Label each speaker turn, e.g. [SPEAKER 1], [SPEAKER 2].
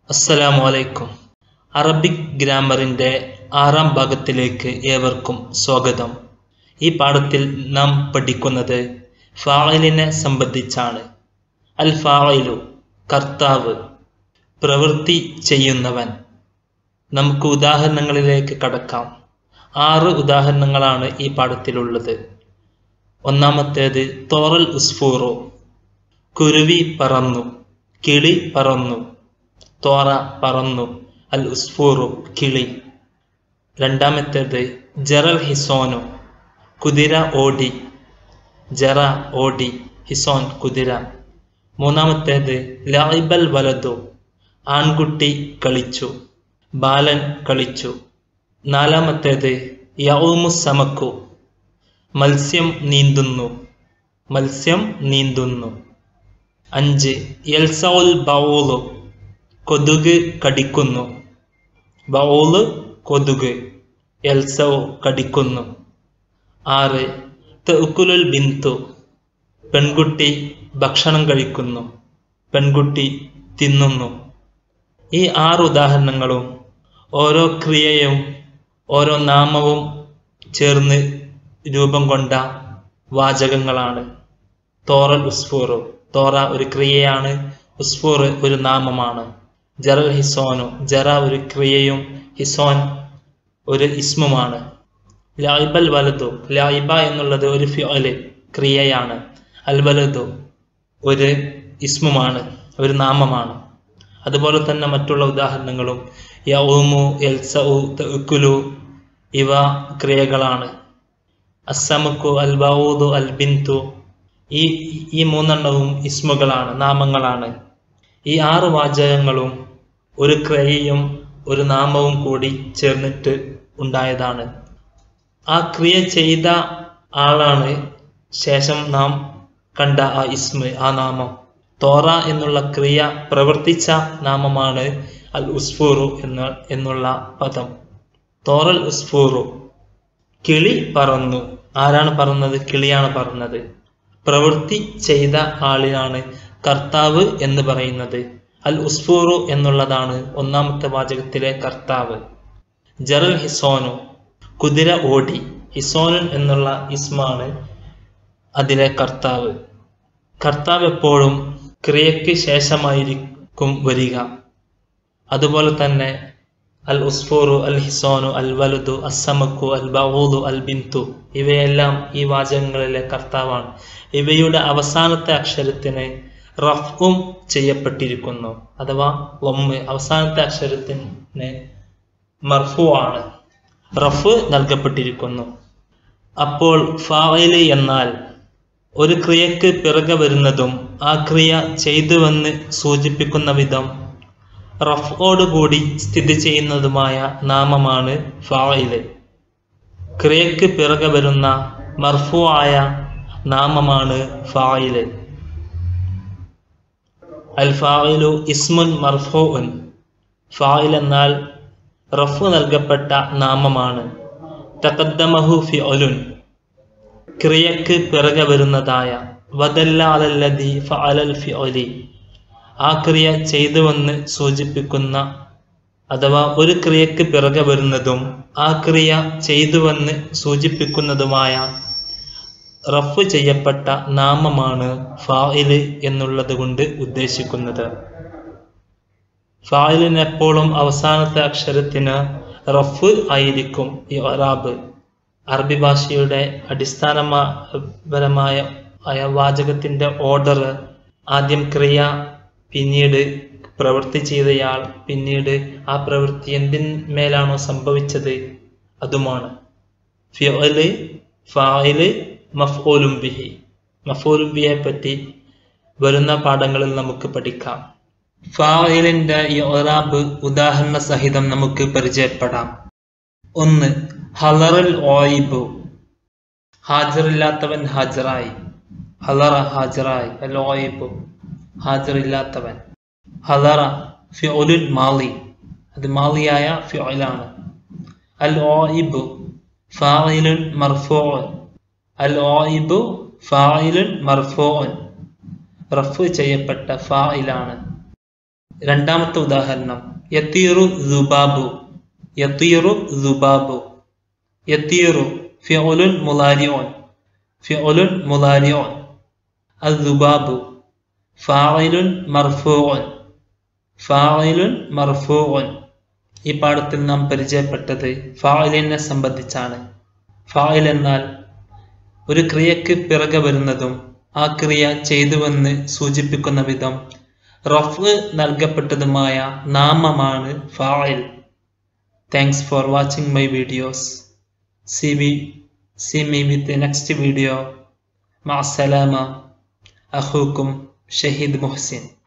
[SPEAKER 1] അസ്സലാമു അലൈക്കും അറബിക് ഗ്രാമറിൻ്റെ ആറാം ഭാഗത്തിലേക്ക് ഏവർക്കും സ്വാഗതം ഈ പാഠത്തിൽ നാം പഠിക്കുന്നത് ഫായിലിനെ സംബന്ധിച്ചാണ് അൽ ഫായിലു കർത്താവ് പ്രവൃത്തി ചെയ്യുന്നവൻ നമുക്ക് ഉദാഹരണങ്ങളിലേക്ക് കടക്കാം ആറ് ഉദാഹരണങ്ങളാണ് ഈ പാഠത്തിലുള്ളത് ഒന്നാമത്തേത് തോറൽ ഉസ്ഫൂറു കുരുവി പറന്നു കിളി പറന്നു തോറ പറന്നു അൽ ഉസ്ഫൂറു കിളി രണ്ടാമത്തേത് ജറൽ ഹിസോനു കുതിര ഓടി ജറ ഓടി ഹിസോൻ കുതിര മൂന്നാമത്തേത് ലായിബൽ വലതു ആൺകുട്ടി കളിച്ചു ബാലൻ കളിച്ചു നാലാമത്തേത് യൗമു സമക്കു മത്സ്യം നീന്തുന്നു മത്സ്യം നീന്തുന്നു അഞ്ച് യൽസൗൽ ബൗലു കൊതുക് കടിക്കുന്നു ബൗല് കൊതുക് എൽസൗ കടിക്കുന്നു ആറ് തെക്കുലുൽ ബിന്തു പെൺകുട്ടി ഭക്ഷണം കഴിക്കുന്നു പെൺകുട്ടി തിന്നുന്നു ഈ ആറ് ഉദാഹരണങ്ങളും ഓരോ ക്രിയയും ഓരോ നാമവും ചേർന്ന് രൂപം കൊണ്ട വാചകങ്ങളാണ് തോറൽ ഉസ്ഫൂറു തോറ ഒരു ക്രിയയാണ് ഉസ്ഫൂർ ഒരു നാമമാണ് ജറൽ ഹിസോനു ജറ ഒരു ക്രിയയും ഹിസോൻ ഒരു ഇസ്മുമാണ് ലായിബൽ വലതു ലായിബ എന്നുള്ളത് ഒരു ഫിയോല് ക്രിയയാണ് അൽ വലതു ഒരു ഇസ്മുമാണ് ഒരു നാമമാണ് അതുപോലെ തന്നെ മറ്റുള്ള ഉദാഹരണങ്ങളും യൗമു എൽസഉ തെക്കുലു ഇവ ക്രിയകളാണ് അസമുക്കു അൽ ബൗദു അൽ ബിന്തു ഈ ഈ മൂന്നെണ്ണവും ഇസ്മുകളാണ് നാമങ്ങളാണ് ഈ ആറ് വാചകങ്ങളും ഒരു ക്രിയയും ഒരു നാമവും കൂടി ചേർന്നിട്ട് ഉണ്ടായതാണ് ആ ക്രിയ ചെയ്ത ആളാണ് ശേഷം നാം കണ്ട ആ ഇസ്മ് ആ നാമം തോറ എന്നുള്ള ക്രിയ പ്രവർത്തിച്ച നാമമാണ് അൽ ഉസ്ഫൂറു എന്ന എന്നുള്ള പദം തോറൽ ഉസ്ഫൂറു കിളി പറന്നു ആരാണ് പറഞ്ഞത് കിളിയാണ് പറഞ്ഞത് പ്രവൃത്തി ചെയ്ത ആളിനാണ് കർത്താവ് എന്ന് പറയുന്നത് അൽ ഉസ്ഫൂറു എന്നുള്ളതാണ് ഒന്നാമത്തെ വാചകത്തിലെ കർത്താവ് ജറൽ ഹിസോനു കുതിര ഓടി ഹിസോനുൻ എന്നുള്ള ഇസ്മാണ് അതിലെ കർത്താവ് കർത്താവ് എപ്പോഴും ക്രിയയ്ക്ക് ശേഷമായിരിക്കും വരിക അതുപോലെ തന്നെ അൽ ഉസ്ഫൂറു അൽ ഹിസോനു അൽ വലുദു അസമക്കു അൽ ബഹൂദു അൽ ബിന്തു ഇവയെല്ലാം ഈ വാചകങ്ങളിലെ കർത്താവാണ് ഇവയുടെ അവസാനത്തെ അക്ഷരത്തിന് റഫും ചെയ്യപ്പെട്ടിരിക്കുന്നു അഥവാ ഒമ്മ് അവസാനത്തെ അക്ഷരത്തിന് മർഫു ആണ് റഫ് നൽകപ്പെട്ടിരിക്കുന്നു അപ്പോൾ ഫായില് എന്നാൽ ഒരു ക്രിയക്ക് പിറകെ വരുന്നതും ആ ക്രിയ ചെയ്തുവെന്ന് സൂചിപ്പിക്കുന്ന വിധം റഫോടുകൂടി സ്ഥിതി ചെയ്യുന്നതുമായ നാമമാണ് ഫായില് ക്രിയക്ക് പിറകെ വരുന്ന മർഫു ആയ നാമമാണ് ഫായില് അൽ ഫായിലു ഇസ്മുൻ മർഫുൻ ഫായിൽ എന്നാൽ റഫു നൽകപ്പെട്ട നാമമാണ് തക്കദ്ദമഹു ഫിഒലുൻ ക്രിയക്ക് പിറകെ വരുന്നതായ വദല്ല അലല്ലദി ഫഅലൽ ഫിഒലി ആ ക്രിയ ചെയ്തുവെന്ന് സൂചിപ്പിക്കുന്ന അഥവാ ഒരു ക്രിയക്ക് പിറകെ വരുന്നതും ആ ക്രിയ ചെയ്തുവെന്ന് സൂചിപ്പിക്കുന്നതുമായ റഫ് ചെയ്യപ്പെട്ട നാമമാണ് ഫായില് എന്നുള്ളത് കൊണ്ട് ഉദ്ദേശിക്കുന്നത് ഫായിലിന് എപ്പോഴും അവസാനത്തെ അക്ഷരത്തിന് റഫ് ആയിരിക്കും ഈ ഒറാബ് അറബി ഭാഷയുടെ അടിസ്ഥാനപരമായ ആയ വാചകത്തിന്റെ ഓർഡർ ആദ്യം ക്രിയ പിന്നീട് പ്രവൃത്തി ചെയ്തയാൾ പിന്നീട് ആ പ്രവൃത്തി എന്തിന്മേലാണോ സംഭവിച്ചത് അതുമാണ് ഫിയോല് ഫായില് മഫ്ഓലും ബിഹി മഫ്ഓലും ബിയെ പറ്റി വരുന്ന പാഠങ്ങളിൽ നമുക്ക് പഠിക്കാം ഫായിലിന്റെ ഈ ഒറാബ് ഉദാഹരണ സഹിതം നമുക്ക് പരിചയപ്പെടാം ഒന്ന് ഹലറൽ ഓയിബു ഹാജറില്ലാത്തവൻ ഹാജറായി ഹലറ ഹാജറായി അൽ ഓയിബു ഹാജറില്ലാത്തവൻ ഹലറ ഫിഒലുൽ മാലി അത് മാലിയായ ഫിഒലാണ് അൽ ഓയിബു ഫായിലുൻ മർഫൂൻ അൽ ഓയിബു ഫായിലുൻ മർഫൂൻ റഫ് ചെയ്യപ്പെട്ട ഫായിലാണ് രണ്ടാമത്തെ ഉദാഹരണം യത്തീറു ദുബാബു യത്തീറു ദുബാബു യത്തീറു ഫിഉലുൻ മുലാരിഉൻ ഫിഉലുൻ മുലാരിഉൻ അദ്ദുബാബു ഫാഇലുൻ മർഫൂഉൻ ഫാഇലുൻ മർഫൂഉൻ ഈ പാഠത്തിൽ നാം പരിചയപ്പെട്ടത് ഫായിലിനെ സംബന്ധിച്ചാണ് ഫായിൽ എന്നാൽ ഒരു ക്രിയക്ക് പിറകെ വരുന്നതും ആ ക്രിയ ചെയ്തുവെന്ന് സൂചിപ്പിക്കുന്ന വിധം റഫ് നൽകപ്പെട്ടതുമായ നാമമാണ് ഫായിൽ thanks for watching my videos see we see me with next video മഅസലാമ അഹൂക്കും ഷഹീദ് മുഹ്സിൻ